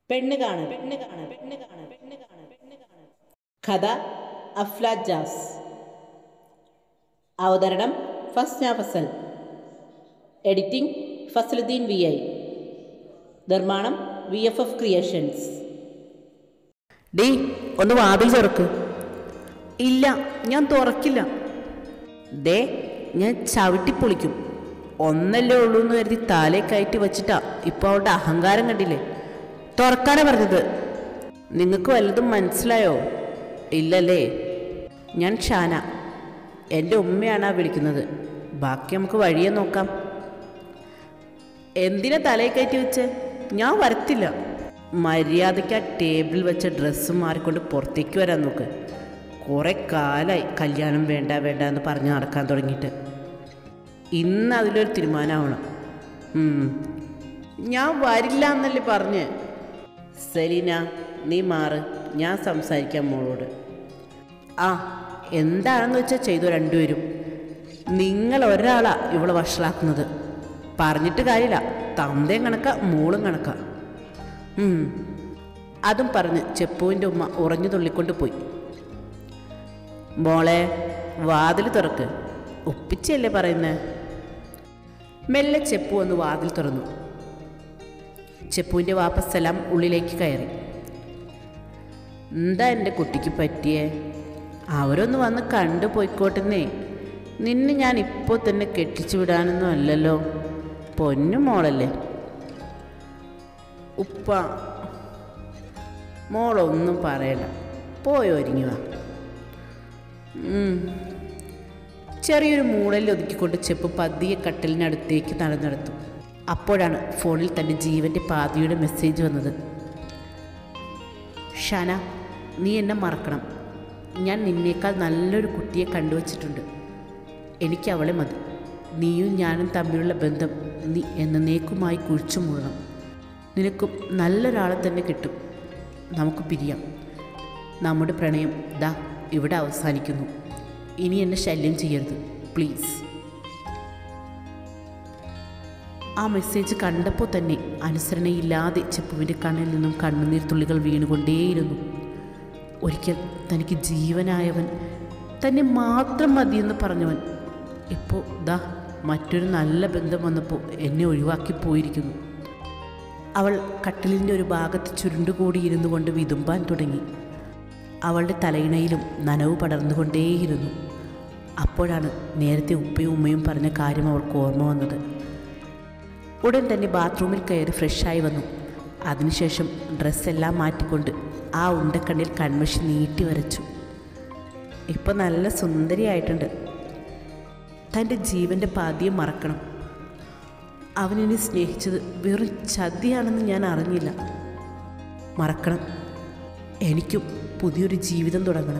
പെണ്ണ് കാണൽ പെണ്ണ് കാണൽ പെണ്ണ് കാണൽ പെണ്ണ് കാണൽ പെണ്ണ് കാണൽ കഥ അഫ്ലാജാസ് അവതരണം Fasna Fasal editing Fasaluddin V I നിർമ്മാണം വി എഫ് എഫ് ക്രിയേഷൻസ് ഡീ ഒന്ന് വാതിൽ തുറക്ക് ഇല്ല ഞാൻ തുറക്കില്ല ദേ ഞാൻ ചവിട്ടി പൊളിക്കും ഒന്നല്ലേ ഉള്ളൂ എന്ന് കരുതി താലേ കയറ്റി വച്ചിട്ടാ ഇപ്പോൾ അവളുടെ അഹങ്കാരം കണ്ടില്ലേ തുറക്കാനാ പറഞ്ഞത് നിങ്ങൾക്ക് വല്ലതും മനസ്സിലായോ ഇല്ലല്ലേ ഞാൻ ഷാന എൻ്റെ ഉമ്മയാണ് ആ വിളിക്കുന്നത് ബാക്കി നമുക്ക് വഴിയെ നോക്കാം എന്തിനാ തലയിൽ കയറ്റി വെച്ച് ഞാൻ വരത്തില്ല മര്യാദയ്ക്ക് ആ ടേബിളിൽ വെച്ച ഡ്രസ്സ് മാറിക്കൊണ്ട് പുറത്തേക്ക് വരാൻ നോക്ക് കുറേ കാലമായി കല്യാണം വേണ്ട വേണ്ട എന്ന് പറഞ്ഞ് നടക്കാൻ തുടങ്ങിയിട്ട് ഇന്ന് അതിലൊരു തീരുമാനമാവണം ഉം. ഞാൻ വരില്ല എന്നല്ലേ പറഞ്ഞ് സെലീന നീ മാറ് ഞാൻ സംസാരിക്കാം മോളോട് ആ എന്താണെന്ന് വെച്ചാൽ ചെയ്തു രണ്ടുപേരും നിങ്ങൾ ഒരാളാ ഇവളെ വഷളാക്കുന്നത് പറഞ്ഞിട്ട് കാര്യമില്ല തന്തയും കണക്ക മോളും കണക്ക ഉം. അതും പറഞ്ഞ് ചെപ്പുവിൻ്റെ ഉമ്മ ഉറഞ്ഞു തുള്ളിക്കൊണ്ട് പോയി മോളെ വാതിൽ തുറക്ക് ഒപ്പിച്ചല്ലേ പറയുന്നത് മെല്ലെ ചെപ്പു ഒന്ന് വാതിൽ തുറന്നു ചെപ്പുവിൻ്റെ വാപ്പ സലാം ഉള്ളിലേക്ക് കയറി എന്താ എൻ്റെ കുട്ടിക്ക് പറ്റിയേ അവരൊന്ന് വന്ന് കണ്ടു പോയിക്കോട്ടെന്നേ നിന്നെ ഞാൻ ഇപ്പോൾ തന്നെ കെട്ടിച്ചു വിടാനൊന്നും അല്ലല്ലോ പൊന്നു മോളല്ലേ ഉപ്പ മോളൊന്നും പറയണ്ട പോയി ഒരുങ്ങി വാ ഉം. ചെറിയൊരു മൂടലിൽ ഒതുക്കിക്കൊണ്ട് ചെപ്പ് പതിയെ കട്ടിലിനടുത്തേക്ക് നടന്നെടുത്തു അപ്പോഴാണ് ഫോണിൽ തൻ്റെ ജീവൻ്റെ പാതിയുടെ മെസ്സേജ് വന്നത് ഷന നീ എന്നെ മറക്കണം ഞാൻ നിന്നേക്കാൾ നല്ലൊരു കുട്ടിയെ കണ്ടുവച്ചിട്ടുണ്ട് എനിക്ക് അവളെ മതി നീയും ഞാനും തമ്മിലുള്ള ബന്ധം നീ എന്നേക്കുമായി കുഴിച്ചു മൂടണം നിനക്കും നല്ലൊരാളെ തന്നെ കിട്ടും നമുക്ക് പിരിയാം നമ്മുടെ പ്രണയം ദാ ഇവിടെ അവസാനിക്കുന്നു ഇനി എന്നെ ശല്യം ചെയ്യരുത് പ്ലീസ് ആ മെസ്സേജ് കണ്ടപ്പോൾ തന്നെ അനുസരണയില്ലാതെ ചെപ്പുവിൻ്റെ കണ്ണിൽ നിന്നും കണ്ണുനീർ തുള്ളികൾ വീണുകൊണ്ടേയിരുന്നു ഒരിക്കൽ തനിക്ക് ജീവനായവൻ തന്നെ മാത്രം മതിയെന്ന് പറഞ്ഞവൻ ഇപ്പോൾ ദാ മറ്റൊരു നല്ല ബന്ധം വന്നപ്പോൾ എന്നെ ഒഴിവാക്കി പോയിരിക്കുന്നു അവൾ കട്ടിലിൻ്റെ ഒരു ഭാഗത്ത് ചുരുണ്ടുകൂടി ഇരുന്നു കൊണ്ട് വിതുമ്പാൻ തുടങ്ങി അവളുടെ തലയിണയിലും നനവ് പടർന്നുകൊണ്ടേയിരുന്നു അപ്പോഴാണ് നേരത്തെ ഉപ്പയും ഉമ്മയും പറഞ്ഞ കാര്യം അവൾക്ക് ഓർമ്മ വന്നത് ഉടൻ തന്നെ ബാത്റൂമിൽ കയറി ഫ്രഷായി വന്നു അതിനുശേഷം ഡ്രസ്സെല്ലാം മാറ്റിക്കൊണ്ട് ആ ഉണ്ടക്കണ്ണിൽ കൺമഷി നീട്ടി വരച്ചു ഇപ്പം നല്ല സുന്ദരിയായിട്ടുണ്ട് തൻ്റെ ജീവൻ്റെ പാതിയെ മറക്കണം അവനെന്നെ സ്നേഹിച്ചത് വെറും ചതിയാണെന്ന് ഞാൻ അറിഞ്ഞില്ല മറക്കണം എനിക്കും പുതിയൊരു ജീവിതം തുടങ്ങണം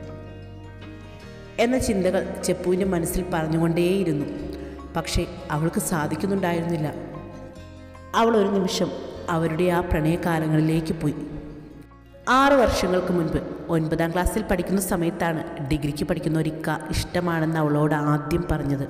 എന്ന ചിന്തകൾ ചെപ്പുവിൻ്റെ മനസ്സിൽ പറഞ്ഞുകൊണ്ടേയിരുന്നു പക്ഷേ അവൾക്ക് സാധിക്കുന്നുണ്ടായിരുന്നില്ല അവൾ ഒരു നിമിഷം അവരുടെ ആ പ്രണയകാലങ്ങളിലേക്ക് പോയി ആറ് വർഷങ്ങൾക്ക് മുൻപ് ഒൻപതാം ക്ലാസ്സിൽ പഠിക്കുന്ന സമയത്താണ് ഡിഗ്രിക്ക് പഠിക്കുന്ന ഒരിക്ക ഇഷ്ടമാണെന്ന് അവളോട് ആദ്യം പറഞ്ഞത്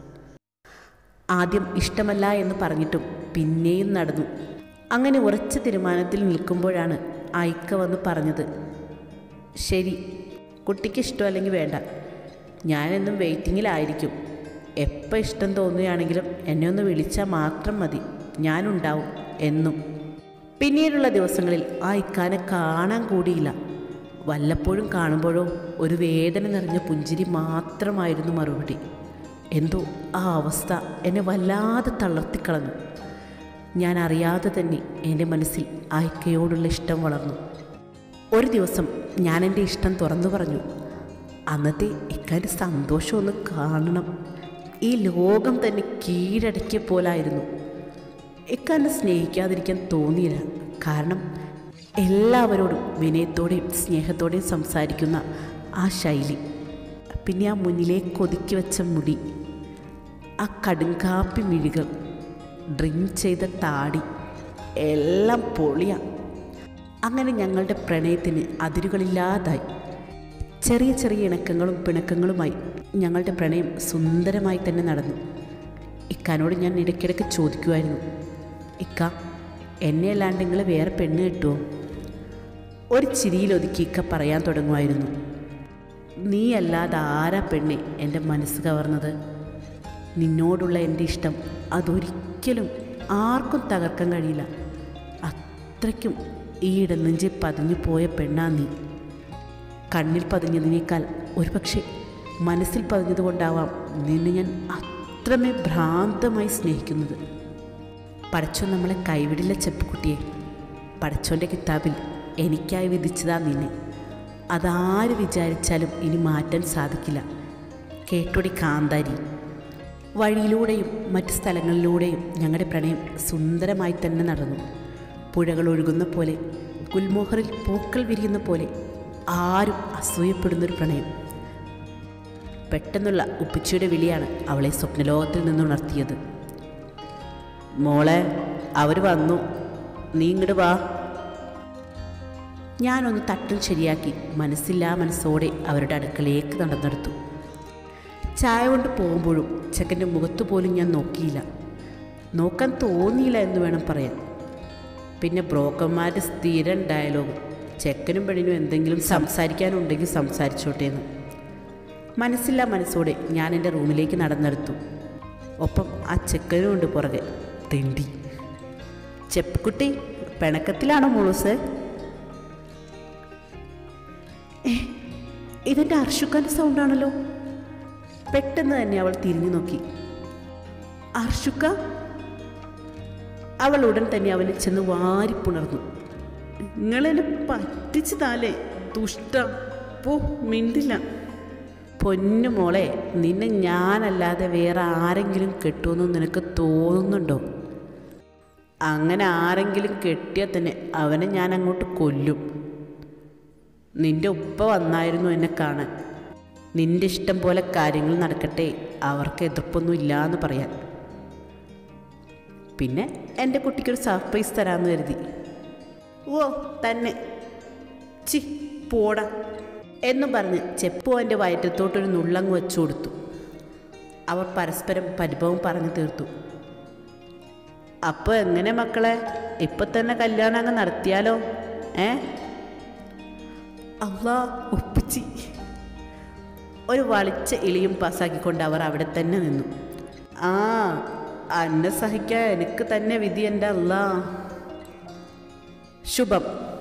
ആദ്യം ഇഷ്ടമല്ല എന്ന് പറഞ്ഞിട്ടും പിന്നെയും നടന്നു അങ്ങനെ ഉറച്ച തീരുമാനത്തിൽ നിൽക്കുമ്പോഴാണ് ആ ഇക്ക വന്ന് പറഞ്ഞത് ശരി കുട്ടിക്ക് ഇഷ്ടമല്ലെങ്കിൽ വേണ്ട ഞാനെന്നും വെയിറ്റിങ്ങിലായിരിക്കും എപ്പോൾ ഇഷ്ടം തോന്നുകയാണെങ്കിലും എന്നെ ഒന്ന് വിളിച്ചാൽ മാത്രം മതി ഞാനുണ്ടാവും എന്നും പിന്നീടുള്ള ദിവസങ്ങളിൽ ആ ഇക്കാനെ കാണാൻ കൂടിയില്ല വല്ലപ്പോഴും കാണുമ്പോഴോ ഒരു വേദന നിറഞ്ഞ പുഞ്ചിരി മാത്രമായിരുന്നു മറുപടി എന്തോ ആ അവസ്ഥ എന്നെ വല്ലാതെ തളർത്തിക്കളഞ്ഞു ഞാൻ അറിയാതെ തന്നെ എൻ്റെ മനസ്സിൽ ആ ഇക്കയോടുള്ള ഇഷ്ടം വളർന്നു ഒരു ദിവസം ഞാൻ എൻ്റെ ഇഷ്ടം തുറന്നു പറഞ്ഞു അന്നത്തെ ഇക്കാൻ്റെ സന്തോഷം ഒന്ന് കാണണം ഈ ലോകം തന്നെ കീഴടക്കിയ പോലായിരുന്നു ഇക്കാന്നെ സ്നേഹിക്കാതിരിക്കാൻ തോന്നിയില്ല കാരണം എല്ലാവരോടും വിനയത്തോടെയും സ്നേഹത്തോടെയും സംസാരിക്കുന്ന ആ ശൈലി പിന്നെ ആ മുന്നിലേക്ക് ഒതുക്കി വെച്ച മുടി ആ കടുങ്കാപ്പി മിഴികൾ ഡ്രിങ്ക് ചെയ്ത താടി എല്ലാം പൊളിയാ അങ്ങനെ ഞങ്ങളുടെ പ്രണയത്തിന് അതിരുകളില്ലാതായി ചെറിയ ചെറിയ ഇണക്കങ്ങളും പിണക്കങ്ങളുമായി ഞങ്ങളുടെ പ്രണയം സുന്ദരമായി തന്നെ നടന്നു ഇക്കാനോട് ഞാൻ ഇടയ്ക്കിടയ്ക്ക് ചോദിക്കുമായിരുന്നു ഇക്ക എന്നെ അല്ലാണ്ട് നിങ്ങൾ വേറെ പെണ്ണ് കിട്ടുമോ ഒരു ചിരിയിലൊതുക്കിയൊക്കെ പറയാൻ തുടങ്ങുമായിരുന്നു നീ അല്ലാതെ ആരാ പെണ്ണെ എൻ്റെ മനസ്സ് കവർന്നത് നിന്നോടുള്ള എൻ്റെ ഇഷ്ടം അതൊരിക്കലും ആർക്കും തകർക്കാൻ കഴിയില്ല അത്രയ്ക്കും ഈ ഇടനെഞ്ചിൽ പതിഞ്ഞു പോയ പെണ്ണാ നീ കണ്ണിൽ പതിഞ്ഞതിനേക്കാൾ ഒരുപക്ഷെ മനസ്സിൽ പതിഞ്ഞതുകൊണ്ടാവാം നിന്നെ ഞാൻ അത്രമേ ഭ്രാന്തമായി സ്നേഹിക്കുന്നത് പടച്ചോൻ നമ്മളെ കൈവിടില്ല ചെപ്പുകുട്ടിയെ പടച്ചോൻ്റെ കിതാബിൽ എനിക്കായി വിധിച്ചതാ നിന്നെ അതാര് വിചാരിച്ചാലും ഇനി മാറ്റാൻ സാധിക്കില്ല കേട്ടോടി കാന്താരി വഴിയിലൂടെയും മറ്റ് സ്ഥലങ്ങളിലൂടെയും ഞങ്ങളുടെ പ്രണയം സുന്ദരമായി തന്നെ നടന്നു പുഴകൾ ഒഴുകുന്ന പോലെ ഗുൽമോഹറിൽ പൂക്കൾ വിരിയുന്ന പോലെ ആരും അസൂയപ്പെടുന്നൊരു പ്രണയം പെട്ടെന്നുള്ള ഉപ്പിച്ചിയുടെ വിളിയാണ് അവളെ സ്വപ്നലോകത്തിൽ നിന്നുണർത്തിയത് മോളെ അവർ വന്നു നീ ഇങ്ങോട്ട് വാ ഞാനൊന്ന് തട്ടും ശരിയാക്കി മനസ്സില്ലാ മനസ്സോടെ അവരുടെ അടുക്കളയിലേക്ക് നടന്നെടുത്തു ചായ കൊണ്ട് പോകുമ്പോഴും ചെക്കൻ്റെ മുഖത്ത് പോലും ഞാൻ നോക്കിയില്ല നോക്കാൻ തോന്നിയില്ല എന്ന് വേണം പറയാൻ പിന്നെ ബ്രോക്കർമാരുടെ സ്ഥിരം ഡയലോഗ് ചെക്കനും പെണ്ണിനും എന്തെങ്കിലും സംസാരിക്കാനുണ്ടെങ്കിൽ സംസാരിച്ചോട്ടെ എന്ന് മനസ്സില്ലാ മനസ്സോടെ ഞാൻ എൻ്റെ റൂമിലേക്ക് നടന്നെടുത്തു ഒപ്പം ആ ചെക്കനും ഉണ്ട് പുറകെ തെണ്ടി ചെപ്പക്കുട്ടി പിണക്കത്തിലാണോ മോളൂസ് ഏ ഇതെൻ്റെ അർഷുക്കാൻ്റെ സൗണ്ടാണല്ലോ പെട്ടെന്ന് തന്നെ അവൾ തിരിഞ്ഞു നോക്കി അർഷുക്ക അവൾ ഉടൻ തന്നെ അവനെ ചെന്ന് വാരിപ്പുണർന്നു നിങ്ങളെന്നെ പറ്റിച്ചതാലേ ദുഷ്ട പോ മിണ്ടില്ല പൊന്നു മോളെ നിന്നെ ഞാനല്ലാതെ വേറെ ആരെങ്കിലും കെട്ടുമെന്ന് നിനക്ക് തോന്നുന്നുണ്ടോ അങ്ങനെ ആരെങ്കിലും കെട്ടിയാൽ തന്നെ അവനെ ഞാൻ അങ്ങോട്ട് കൊല്ലും നിന്റെ ഉപ്പ വന്നായിരുന്നു എന്നെ കാണാൻ നിന്റെ ഇഷ്ടം പോലെ കാര്യങ്ങൾ നടക്കട്ടെ അവർക്ക് എതിർപ്പൊന്നും ഇല്ല എന്ന് പറയാൻ പിന്നെ എൻ്റെ കുട്ടിക്കൊരു സർപ്രൈസ് തരാമെന്ന് കരുതി ഓ തന്നെ ചി പോടാ എന്നും പറഞ്ഞ് ചെപ്പു എൻ്റെ വയറ്റത്തോട്ടൊരു നുള്ളങ്ങ് വെച്ചു കൊടുത്തു അവർ പരസ്പരം പരിഭവം പറഞ്ഞു തീർത്തു അപ്പോൾ എങ്ങനെ മക്കളെ ഇപ്പം തന്നെ കല്യാണം അങ്ങ് നടത്തിയാലോ ഏ അള്ളാ ഒപ്പിച്ചി ഒരു വളിച്ച ഇളിയും പാസ്സാക്കിക്കൊണ്ട് അവർ അവിടെ തന്നെ നിന്നു ആ അന്നെ സഹിക്കാൻ എനിക്ക് തന്നെ വിധി എൻ്റെ അല്ലാ ശുഭം